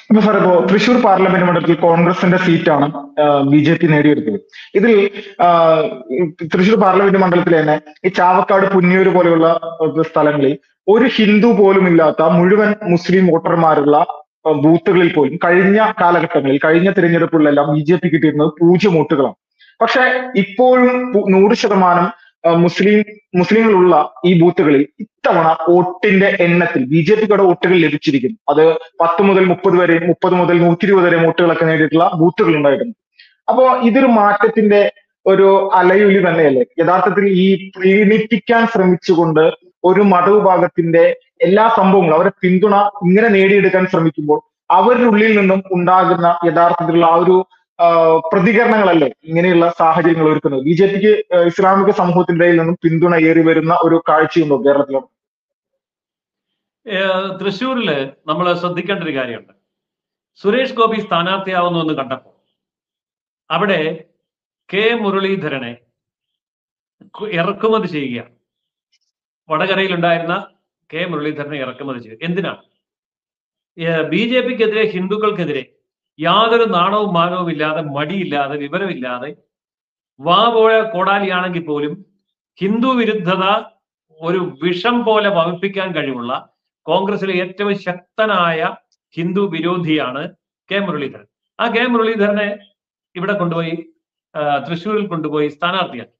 അപ്പൊ സാർ ഇപ്പോ തൃശൂർ പാർലമെന്റ് മണ്ഡലത്തിൽ കോൺഗ്രസിന്റെ സീറ്റാണ് ബി ജെ പി നേടിയെടുത്തത് ഇതിൽ ആ, ഈ തൃശൂർ പാർലമെന്റ് മണ്ഡലത്തിൽ തന്നെ ഈ ചാവക്കാട് പുന്നിയൂര് പോലെയുള്ള ആ, സ്ഥലങ്ങളിൽ ഒരു ഹിന്ദു പോലും ഇല്ലാത്ത മുഴുവൻ മുസ്ലിം വോട്ടർമാരുള്ള ആ, ബൂത്തുകളിൽ പോലും കഴിഞ്ഞ കാലഘട്ടങ്ങളിൽ കഴിഞ്ഞ തിരഞ്ഞെടുപ്പുകളിലെല്ലാം ബി ജെ പി കിട്ടിയിരുന്നത് പൂജ്യം വോട്ടുകളാണ് പക്ഷെ ഇപ്പോഴും പു- നൂറ് ശതമാനം ആ, മുസ്ലിം മുസ്ലിങ്ങളുള്ള ഈ ബൂത്തുകളിൽ ഇത്തവണ വോട്ടിന്റെ എണ്ണത്തിൽ ബി ജെ പിയുടെ വോട്ടുകൾ ലഭിച്ചിരിക്കുന്നു അത് പത്ത് മുതൽ മുപ്പത് വരെ മുപ്പത് മുതൽ നൂറ്റി ഇരുപത് വരെ വോട്ടുകളൊക്കെ നേടിയിട്ടുള്ള ബൂത്തുകൾ ഉണ്ടായിരുന്നു അപ്പോ ഇതൊരു മാറ്റത്തിന്റെ ഒരു അലയൊലി തന്നെയല്ലേ യഥാർത്ഥത്തിൽ ഈ പ്രീണിപ്പിക്കാൻ ശ്രമിച്ചുകൊണ്ട് ഒരു മതവിഭാഗത്തിന്റെ എല്ലാ സംഭവങ്ങളും അവരെ പിന്തുണ ഇങ്ങനെ നേടിയെടുക്കാൻ ശ്രമിക്കുമ്പോൾ അവരുടെ ഉള്ളിൽ നിന്നും ഉണ്ടാകുന്ന യഥാർത്ഥത്തിലുള്ള ആ ഒരു ആ, പ്രതികരണങ്ങളല്ലേ ഇങ്ങനെയുള്ള സാഹചര്യങ്ങൾ ഒരുക്കുന്നത് ബി ജെ പിക്ക് ഇസ്ലാമിക സമൂഹത്തിന്റെ ഇടയിൽ നിന്നും പിന്തുണ ഏറി വരുന്ന ഒരു കാഴ്ചയുണ്ടോ കേരളത്തിലും ഏഹ് തൃശ്ശൂരില് നമ്മൾ ശ്രദ്ധിക്കേണ്ട ഒരു കാര്യമുണ്ട് സുരേഷ് ഗോപി സ്ഥാനാർത്ഥിയാവുന്നു എന്ന് കണ്ടപ്പോൾ അവിടെ കെ മുരളീധരനെ കു- ഇറക്കുമതി ചെയ്യുക വടകരയിലുണ്ടായിരുന്ന കെ മുരളീധരനെ ഇറക്കുമതി ചെയ്യുക എന്തിനാണ് ബി ജെ പിക്കെതിരെ ഹിന്ദുക്കൾക്കെതിരെ യാതൊരു നാണവും മാനവും ഇല്ലാതെ മടിയില്ലാതെ വിവരമില്ലാതെ വാ പോയ കോടാലിയാണെങ്കിൽ പോലും ഹിന്ദു വിരുദ്ധത ഒരു വിഷം പോലെ വമിപ്പിക്കാൻ കഴിവുള്ള കോൺഗ്രസിലെ ഏറ്റവും ശക്തനായ ഹിന്ദു വിരോധിയാണ് കെ മുരളീധരൻ ആ കെ മുരളീധരനെ ഇവിടെ കൊണ്ടുപോയി ആ, തൃശ്ശൂരിൽ കൊണ്ടുപോയി സ്ഥാനാർത്ഥിയാക്കി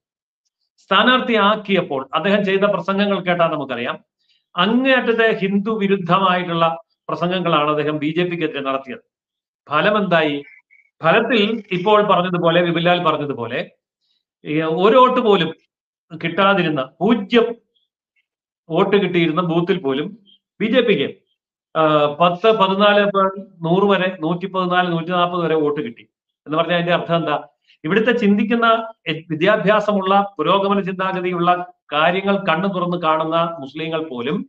സ്ഥാനാർത്ഥിയാക്കിയപ്പോൾ അദ്ദേഹം ചെയ്ത പ്രസംഗങ്ങൾ കേട്ടാൽ നമുക്കറിയാം അങ്ങേയറ്റത്തെ ഹിന്ദു വിരുദ്ധമായിട്ടുള്ള പ്രസംഗങ്ങളാണ് അദ്ദേഹം ബി ജെ പിക്കെതിരെ നടത്തിയത് ഫലം എന്തായി ഫലത്തിൽ ഇപ്പോൾ പറഞ്ഞതുപോലെ വിപിലാൽ പറഞ്ഞതുപോലെ ഈ ഒരു വോട്ട് പോലും കിട്ടാതിരുന്ന പൂജ്യം വോട്ട് കിട്ടിയിരുന്ന ബൂത്തിൽ പോലും ബി ജെ പിക്ക് പത്ത് പതിനാല് പ- നൂറ് വരെ നൂറ്റി പതിനാല് നൂറ്റി നാൽപ്പത് വരെ വോട്ട് കിട്ടി എന്ന് പറഞ്ഞാൽ അതിന്റെ അർത്ഥം എന്താ ഇവിടുത്തെ ചിന്തിക്കുന്ന എ- വിദ്യാഭ്യാസമുള്ള പുരോഗമന ചിന്താഗതിയുള്ള കാര്യങ്ങൾ കണ്ണു തുറന്ന് കാണുന്ന മുസ്ലിങ്ങൾ പോലും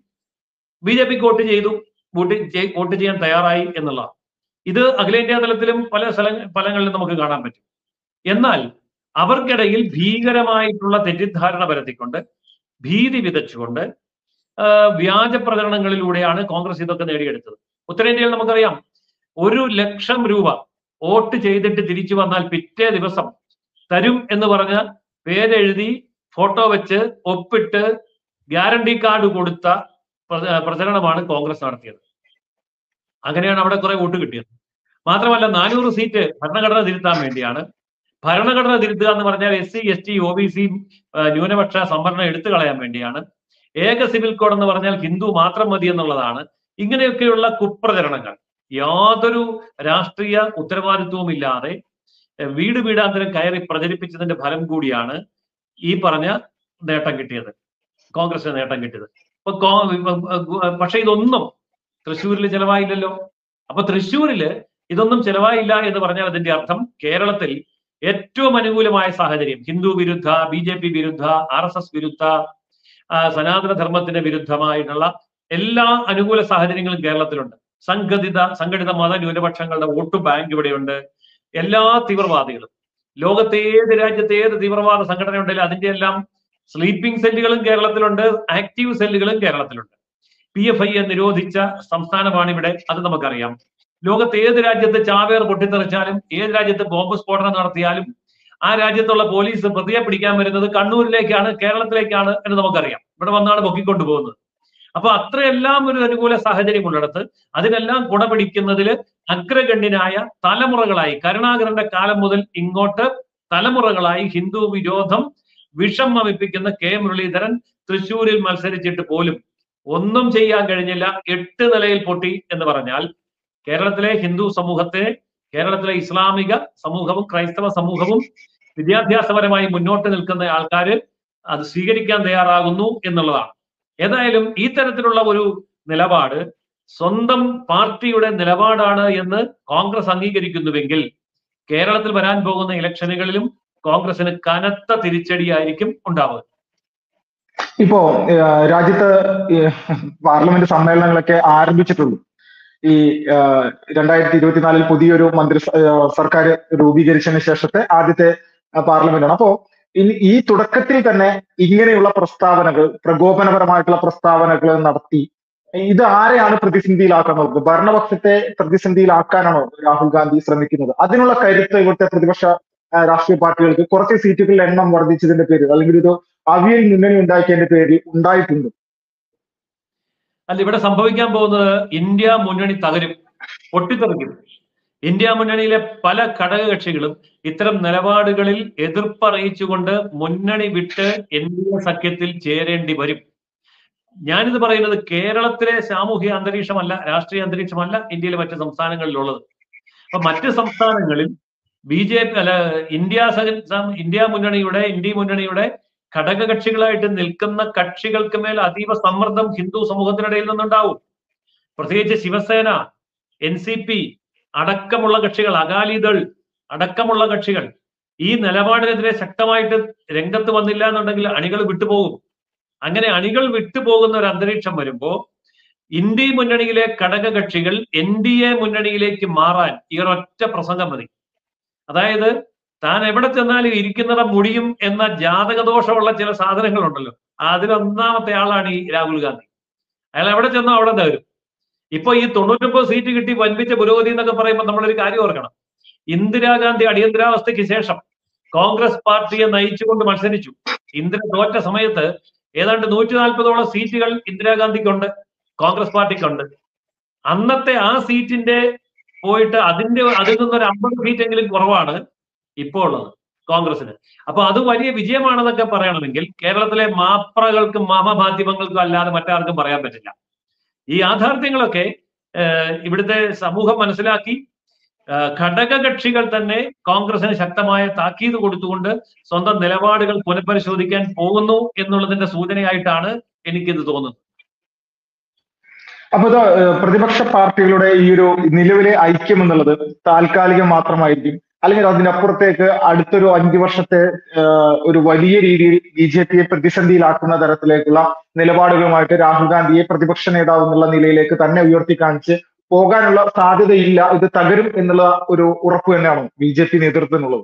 ബി ജെ പിക്ക് വോട്ട് ചെയ്തു വോട്ട് ചെയ്- വോട്ട് ചെയ്യാൻ തയ്യാറായി എന്നുള്ളതാണ് ഇത് അഖിലേന്ത്യാ തലത്തിലും പല സ്ഥല ഫലങ്ങളിലും നമുക്ക് കാണാൻ പറ്റും എന്നാൽ അവർക്കിടയിൽ ഭീകരമായിട്ടുള്ള തെറ്റിദ്ധാരണ പരത്തിക്കൊണ്ട് ഭീതി വിതച്ചുകൊണ്ട് ആ, വ്യാജ പ്രചരണങ്ങളിലൂടെയാണ് കോൺഗ്രസ് ഇതൊക്കെ നേടിയെടുത്തത് ഉത്തരേന്ത്യയിൽ നമുക്കറിയാം ഒരു ലക്ഷം രൂപ വോട്ട് ചെയ്തിട്ട് തിരിച്ചു വന്നാൽ പിറ്റേ ദിവസം തരും എന്ന് പറഞ്ഞ പേരെഴുതി ഫോട്ടോ വെച്ച് ഒപ്പിട്ട് ഗ്യാരണ്ടി കാർഡ് കൊടുത്ത പ്ര- പ്രചരണമാണ് കോൺഗ്രസ് നടത്തിയത് അങ്ങനെയാണ് അവിടെ കുറെ വോട്ട് കിട്ടിയത് മാത്രമല്ല നാനൂറ് സീറ്റ് ഭരണഘടന തിരുത്താൻ വേണ്ടിയാണ് ഭരണഘടന തിരുത്തുക എന്ന് പറഞ്ഞാൽ S C S T O B C ന്യൂനപക്ഷ സംവരണം എടുത്തു കളയാൻ വേണ്ടിയാണ് ഏക സിവിൽ കോഡ് എന്ന് പറഞ്ഞാൽ ഹിന്ദു മാത്രം മതി എന്നുള്ളതാണ് ഇങ്ങനെയൊക്കെയുള്ള കുപ്രചരണങ്ങൾ യാതൊരു രാഷ്ട്രീയ ഉത്തരവാദിത്വവും ഇല്ലാതെ എഹ് വീട് വീടാന്തരം കയറി പ്രചരിപ്പിച്ചതിന്റെ ഫലം കൂടിയാണ് ഈ പറഞ്ഞ നേട്ടം കിട്ടിയത് കോൺഗ്രസിന് നേട്ടം കിട്ടിയത് അപ്പൊ കോ- പക്ഷെ ഇതൊന്നും തൃശ്ശൂരിൽ ചെലവായില്ലല്ലോ അപ്പൊ തൃശ്ശൂരില് ഇതൊന്നും ചെലവായില്ല എന്ന് പറഞ്ഞാൽ അതിന്റെ അർത്ഥം കേരളത്തിൽ ഏറ്റവും അനുകൂലമായ സാഹചര്യം ഹിന്ദു വിരുദ്ധ ബി ജെ പി വിരുദ്ധ ആർ എസ് എസ് വിരുദ്ധ ആ, സനാതന ധർമ്മത്തിന് വിരുദ്ധമായിട്ടുള്ള എല്ലാ അനുകൂല സാഹചര്യങ്ങളും കേരളത്തിലുണ്ട് സംഘടിത സംഘടിത മത ന്യൂനപക്ഷങ്ങളുടെ വോട്ട് ബാങ്ക് ഇവിടെയുണ്ട് എല്ലാ തീവ്രവാദികളും ലോകത്തെ ഏത് രാജ്യത്തെ ഏത് തീവ്രവാദ സംഘടന ഉണ്ടെങ്കിലും അതിന്റെ എല്ലാം സ്ലീപ്പിംഗ് സെല്ലുകളും കേരളത്തിലുണ്ട് ആക്റ്റീവ് സെല്ലുകളും കേരളത്തിലുണ്ട് പി എഫ് ഐ നിരോധിച്ച സംസ്ഥാനമാണ് ഇവിടെ അത് നമുക്കറിയാം ലോകത്ത് ഏത് രാജ്യത്ത് ചാവേർ പൊട്ടിത്തെറിച്ചാലും ഏത് രാജ്യത്ത് ബോംബ് സ്ഫോടനം നടത്തിയാലും ആ രാജ്യത്തുള്ള പോലീസ് പ്രതിയെ പിടിക്കാൻ വരുന്നത് കണ്ണൂരിലേക്കാണ് കേരളത്തിലേക്കാണ് എന്ന് നമുക്കറിയാം ഇവിടെ വന്നാണ് പൊക്കിക്കൊണ്ടു പോകുന്നത് അപ്പൊ അത്രയെല്ലാം ഒരു അനുകൂല സാഹചര്യം ഉള്ളിടത്ത് അതിനെല്ലാം കുടപിടിക്കുന്നതിൽ അഗ്രഗണ്യനായ തലമുറകളായി കരുണാകരന്റെ കാലം മുതൽ ഇങ്ങോട്ട് തലമുറകളായി ഹിന്ദു വിരോധം വിഷം വമിപ്പിക്കുന്ന കെ മുരളീധരൻ തൃശ്ശൂരിൽ മത്സരിച്ചിട്ട് പോലും ഒന്നും ചെയ്യാൻ കഴിഞ്ഞില്ല എട്ട് നിലയിൽ പൊട്ടി എന്ന് പറഞ്ഞാൽ കേരളത്തിലെ ഹിന്ദു സമൂഹത്തെ കേരളത്തിലെ ഇസ്ലാമിക സമൂഹവും ക്രൈസ്തവ സമൂഹവും വിദ്യാഭ്യാസപരമായി മുന്നോട്ട് നിൽക്കുന്ന ആൾക്കാർ അത് സ്വീകരിക്കാൻ തയ്യാറാകുന്നു എന്നുള്ളതാണ് ഏതായാലും ഈ തരത്തിലുള്ള ഒരു നിലപാട് സ്വന്തം പാർട്ടിയുടെ നിലപാടാണ് എന്ന് കോൺഗ്രസ് അംഗീകരിക്കുന്നുവെങ്കിൽ കേരളത്തിൽ വരാൻ പോകുന്ന ഇലക്ഷനുകളിലും കോൺഗ്രസിന് കനത്ത തിരിച്ചടിയായിരിക്കും ഉണ്ടാവുക ഇപ്പോ ഏഹ്, രാജ്യത്ത് ഈ പാർലമെന്റ് സമ്മേളനങ്ങളൊക്കെ ആരംഭിച്ചിട്ടുള്ളൂ ഈ ഏഹ്, രണ്ടായിരത്തി ഇരുപത്തിനാലിൽ പുതിയൊരു മന്ത്രി ഏഹ്, സർക്കാർ രൂപീകരിച്ചതിന് ശേഷത്തെ ആദ്യത്തെ ഏഹ്, പാർലമെന്റാണ് അപ്പോ ഇനി ഈ തുടക്കത്തിൽ തന്നെ ഇങ്ങനെയുള്ള പ്രസ്താവനകൾ പ്രകോപനപരമായിട്ടുള്ള പ്രസ്താവനകൾ നടത്തി ഇത് ആരെയാണ് പ്രതിസന്ധിയിലാക്കാൻ നോക്കുന്നത് ഭരണപക്ഷത്തെ പ്രതിസന്ധിയിലാക്കാനാണോ രാഹുൽ ഗാന്ധി ശ്രമിക്കുന്നത് അതിനുള്ള കരുത്ത് ഇവിടുത്തെ പ്രതിപക്ഷ ആ, രാഷ്ട്രീയ പാർട്ടികൾക്ക് കുറച്ച് സീറ്റുകളുടെ എണ്ണം വർദ്ധിച്ചതിന്റെ പേരിൽ അല്ലെങ്കിൽ ഒരു അവിയൽ മുന്നണി ഉണ്ടാക്കിയതിന്റെ പേരിൽ ഉണ്ടായിട്ടുണ്ട് അല്ല ഇവിടെ സംഭവിക്കാൻ പോകുന്നത് ഇന്ത്യ മുന്നണി തകരും പൊട്ടിത്തെറിക്കും ഇന്ത്യ മുന്നണിയിലെ പല ഘടകകക്ഷികളും ഇത്തരം നിലപാടുകളിൽ എതിർപ്പറിയിച്ചുകൊണ്ട് മുന്നണി വിട്ട് എൻ ഡി എ സഖ്യത്തിൽ ചേരേണ്ടി വരും ഞാനിത് പറയുന്നത് കേരളത്തിലെ സാമൂഹിക അന്തരീക്ഷമല്ല രാഷ്ട്രീയ അന്തരീക്ഷമല്ല ഇന്ത്യയിലെ മറ്റ് സംസ്ഥാനങ്ങളിലുള്ളത് അപ്പൊ മറ്റ് സംസ്ഥാനങ്ങളിൽ ബി ജെ പി അല്ല ഇന്ത്യ സഖ- സം- ഇന്ത്യ മുന്നണിയുടെ ഇന്ത്യ മുന്നണിയുടെ ഘടകകക്ഷികളായിട്ട് നിൽക്കുന്ന കക്ഷികൾക്ക് മേൽ അതീവ സമ്മർദ്ദം ഹിന്ദു സമൂഹത്തിനിടയിൽ നിന്നുണ്ടാവും പ്രത്യേകിച്ച് ശിവസേന എൻ സി പി അടക്കമുള്ള കക്ഷികൾ അകാലിദൾ അടക്കമുള്ള കക്ഷികൾ ഈ നിലപാടിനെതിരെ ശക്തമായിട്ട് രംഗത്ത് വന്നില്ല എന്നുണ്ടെങ്കിൽ അണികൾ വിട്ടുപോകും അങ്ങനെ അണികൾ വിട്ടുപോകുന്ന ഒരു അന്തരീക്ഷം വരുമ്പോ ഇന്ത്യ മുന്നണിയിലെ ഘടകകക്ഷികൾ എൻ ഡി എ മുന്നണിയിലേക്ക് മാറാൻ ഈ ഒരൊറ്റ പ്രസംഗം മതി അതായത് താൻ എവിടെ ചെന്നാലും ഇരിക്കുന്നിടം മുടിയും എന്ന ജാതകദോഷമുള്ള ചില സാധനങ്ങളുണ്ടല്ലോ അതിലൊന്നാമത്തെ ആളാണ് ഈ രാഹുൽ ഗാന്ധി അയാൾ എവിടെ ചെന്നോ അവിടെ തരും ഇപ്പൊ ഈ തൊണ്ണൂറ്റൊമ്പത് സീറ്റ് കിട്ടി വൻപിച്ച പുരോഗതി എന്നൊക്കെ പറയുമ്പോൾ നമ്മളൊരു കാര്യം ഓർക്കണം ഇന്ദിരാഗാന്ധി അടിയന്തരാവസ്ഥയ്ക്ക് ശേഷം കോൺഗ്രസ് പാർട്ടിയെ നയിച്ചുകൊണ്ട് മത്സരിച്ചു ഇന്ദിര തോറ്റ സമയത്ത് ഏതാണ്ട് നൂറ്റി നാൽപ്പതോളം സീറ്റുകൾ ഇന്ദിരാഗാന്ധിക്കുണ്ട് കോൺഗ്രസ് പാർട്ടിക്കുണ്ട് അന്നത്തെ ആ സീറ്റിന്റെ പോയിട്ട് അതിന്റെ അതിൽ നിന്നൊരു അമ്പത് സീറ്റ് എങ്കിലും കുറവാണ് ഇപ്പോൾ ഉള്ളത് കോൺഗ്രസിന് അപ്പൊ അത് വലിയ വിജയമാണെന്നൊക്കെ പറയണമെങ്കിൽ കേരളത്തിലെ മാപ്രകൾക്കും മാമമാധ്യമങ്ങൾക്കും അല്ലാതെ മറ്റാർക്കും പറയാൻ പറ്റില്ല ഈ യാഥാർത്ഥ്യങ്ങളൊക്കെ ഏഹ്, ഇവിടുത്തെ സമൂഹം മനസ്സിലാക്കി ഏഹ്, ഘടകകക്ഷികൾ തന്നെ കോൺഗ്രസിന് ശക്തമായ താക്കീത് കൊടുത്തുകൊണ്ട് സ്വന്തം നിലപാടുകൾ പുനഃപരിശോധിക്കാൻ പോകുന്നു എന്നുള്ളതിന്റെ സൂചനയായിട്ടാണ് എനിക്കിത് തോന്നുന്നത് അപ്പൊ ഇത് ഏഹ്, പ്രതിപക്ഷ പാർട്ടികളുടെ ഈ ഒരു നിലവിലെ ഐക്യം എന്നുള്ളത് താൽക്കാലികം മാത്രമായിരിക്കും അല്ലെങ്കിൽ അതിനപ്പുറത്തേക്ക് അടുത്തൊരു അഞ്ചു വർഷത്തെ ഏഹ്, ഒരു വലിയ രീതിയിൽ ബി ജെ പിയെ പ്രതിസന്ധിയിലാക്കുന്ന തരത്തിലേക്കുള്ള നിലപാടുകളുമായിട്ട് രാഹുൽ ഗാന്ധിയെ പ്രതിപക്ഷ നേതാവ് എന്നുള്ള നിലയിലേക്ക് തന്നെ ഉയർത്തി കാണിച്ച് പോകാനുള്ള സാധ്യതയില്ല ഇത് തകരും എന്നുള്ള ഒരു ഉറപ്പ് തന്നെയാണ് ബി ജെ പി നേതൃത്വത്തിനുള്ളത്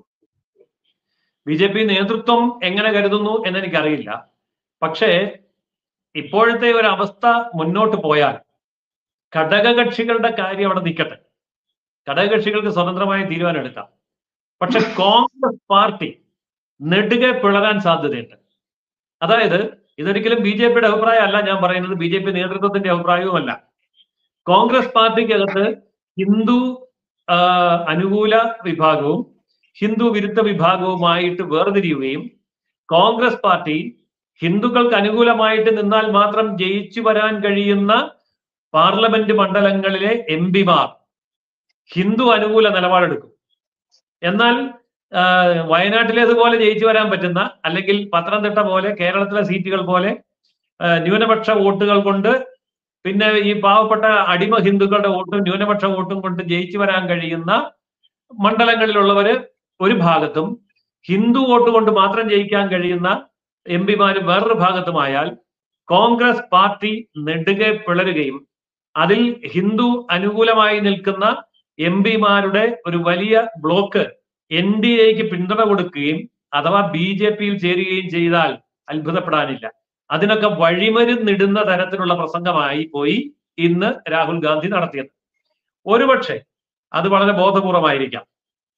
ബി ജെ പി നേതൃത്വം എങ്ങനെ കരുതുന്നു എന്ന് എനിക്കറിയില്ല പക്ഷേ ഇപ്പോഴത്തെ ഒരു അവസ്ഥ മുന്നോട്ട് പോയാൽ ഘടകകക്ഷികളുടെ കാര്യം അവിടെ നിൽക്കട്ടെ ഘടകകക്ഷികൾക്ക് സ്വതന്ത്രമായ തീരുമാനം എടുക്കാം പക്ഷെ കോൺഗ്രസ് പാർട്ടി നെടുകെ പിളരാൻ സാധ്യതയുണ്ട് അതായത് ഇതൊരിക്കലും ബി ജെ പിയുടെ അഭിപ്രായമല്ല ഞാൻ പറയുന്നത് ബി ജെ പി നേതൃത്വത്തിന്റെ അഭിപ്രായവുമല്ല കോൺഗ്രസ് പാർട്ടിക്കകത്ത് ഹിന്ദു ആ, അനുകൂല വിഭാഗവും ഹിന്ദു വിരുദ്ധ വിഭാഗവുമായിട്ട് വേർതിരിയുകയും കോൺഗ്രസ് പാർട്ടി ഹിന്ദുക്കൾക്ക് അനുകൂലമായിട്ട് നിന്നാൽ മാത്രം ജയിച്ചു വരാൻ കഴിയുന്ന പാർലമെന്റ് മണ്ഡലങ്ങളിലെ എം പിമാർ ഹിന്ദു അനുകൂല നിലപാടെടുക്കും എന്നാൽ ആ, വയനാട്ടിലേതുപോലെ ജയിച്ചു വരാൻ പറ്റുന്ന അല്ലെങ്കിൽ പത്തനംതിട്ട പോലെ കേരളത്തിലെ സീറ്റുകൾ പോലെ ആ, ന്യൂനപക്ഷ വോട്ടുകൾ കൊണ്ട് പിന്നെ ഈ പാവപ്പെട്ട അടിമ ഹിന്ദുക്കളുടെ വോട്ടും ന്യൂനപക്ഷ വോട്ടും കൊണ്ട് ജയിച്ചു വരാൻ കഴിയുന്ന മണ്ഡലങ്ങളിലുള്ളവര് ഒരു ഭാഗത്തും ഹിന്ദു വോട്ട് കൊണ്ട് മാത്രം ജയിക്കാൻ കഴിയുന്ന എം പിമാര് വേറൊരു ഭാഗത്തുമായാൽ കോൺഗ്രസ് പാർട്ടി നെടുകെ പിളരുകയും അതിൽ ഹിന്ദു അനുകൂലമായി നിൽക്കുന്ന എം പിമാരുടെ ഒരു വലിയ ബ്ലോക്ക് എൻ ഡി എക്ക് പിന്തുണ കൊടുക്കുകയും അഥവാ ബി ജെ പിയിൽ ചേരുകയും ചെയ്താൽ അത്ഭുതപ്പെടാനില്ല അതിനൊക്കെ വഴിമരുന്നിടുന്ന തരത്തിലുള്ള പ്രസംഗമായി പോയി ഇന്ന് രാഹുൽ ഗാന്ധി നടത്തിയത് ഒരുപക്ഷെ അത് വളരെ ബോധപൂർവമായിരിക്കാം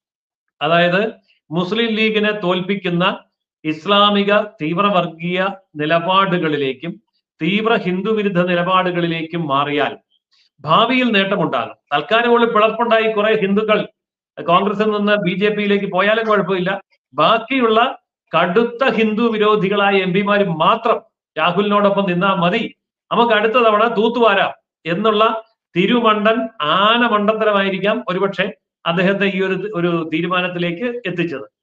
അതായത് മുസ്ലിം ലീഗിനെ തോൽപ്പിക്കുന്ന ഇസ്ലാമിക തീവ്രവർഗീയ നിലപാടുകളിലേക്കും തീവ്ര ഹിന്ദു വിരുദ്ധ നിലപാടുകളിലേക്കും മാറിയാൽ ഭാവിയിൽ നേട്ടമുണ്ടാകും തൽക്കാലമുള്ള പിളർപ്പുണ്ടായി കുറെ ഹിന്ദുക്കൾ കോൺഗ്രസിൽ നിന്ന് ബി ജെ പിയിലേക്ക് പോയാലും കുഴപ്പമില്ല ബാക്കിയുള്ള കടുത്ത ഹിന്ദു വിരോധികളായ എം പിമാർ മാത്രം രാഹുലിനോടൊപ്പം നിന്നാൽ മതി നമുക്ക് അടുത്ത തവണ തൂത്തുവാരാം എന്നുള്ള തിരുമണ്ടൻ ആന മണ്ടത്തരമായിരിക്കാം ഒരുപക്ഷെ അദ്ദേഹത്തെ ഈ ഒരു ഒരു തീരുമാനത്തിലേക്ക് എത്തിച്ചത്